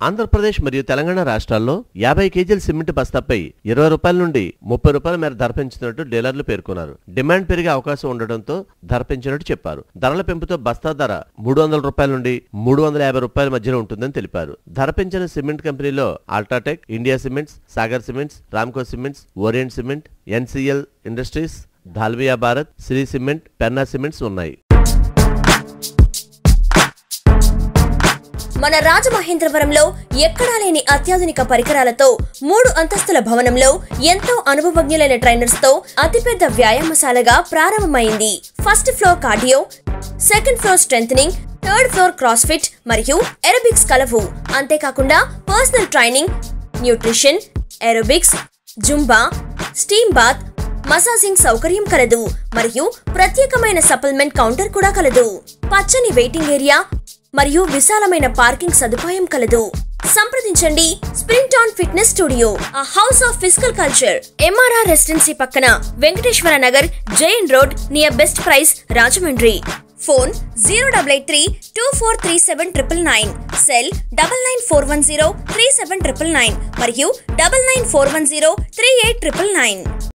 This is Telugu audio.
ఆంధ్రప్రదేశ్ మరియు తెలంగాణ రాష్ట్రాల్లో యాభై కేజీల సిమెంట్ బస్తాపై ఇరవై రూపాయల నుండి ముప్పై రూపాయల మేర ధర పెంచుతున్నట్టు డీలర్లు పేర్కొన్నారు డిమాండ్ పెరిగే అవకాశం ఉండడంతో ధర పెంచినట్టు చెప్పారు ధరల పెంపుతో బస్తా ధర మూడు వందల రూపాయల నుండి మూడు వందల యాభై రూపాయల మధ్యలో ఉంటుందని తెలిపారు ధర పెంచిన సిమెంట్ కంపెనీలో UltraTech India cements Sagar cements Ramco cements orient cement NCL industries Dalmia Bharat Shri cement Penna cements ఉన్నాయి మన రాజమహేంద్రవరంలో ఎక్కడా లేని అత్యాధునిక పరికరాలతో మూడు అంతస్తుల భవనంలో ఎంతో అనుభవజ్ఞులైన ట్రైనర్స్ తో అతిపెద్ద వ్యాయామశాలగా ప్రారంభమైంది first floor cardio second floor strengthening third floor cross fit మరియు ఎరోబిక్స్ కలవు అంతేకాకుండా personal training nutrition aerobics Zumba steam bath massaging సౌకర్యం కలదు మరియు ప్రత్యేకమైన సప్లిమెంట్ కౌంటర్ కూడా కలదు పచ్చని వెయిటింగ్ ఏరియా మరియు విశాలమైన పార్కింగ్ సదుపాయం కలదు సంప్రదించండి spring town fitness studio a house of physical culture MRR residency పక్కన Venkateswara Nagar Jain road near best price Rajahmundry phone zero double eight three two four three seven triple nine cell double nine four one zero three seven triple nine మరియు double nine four one zero three eight triple nine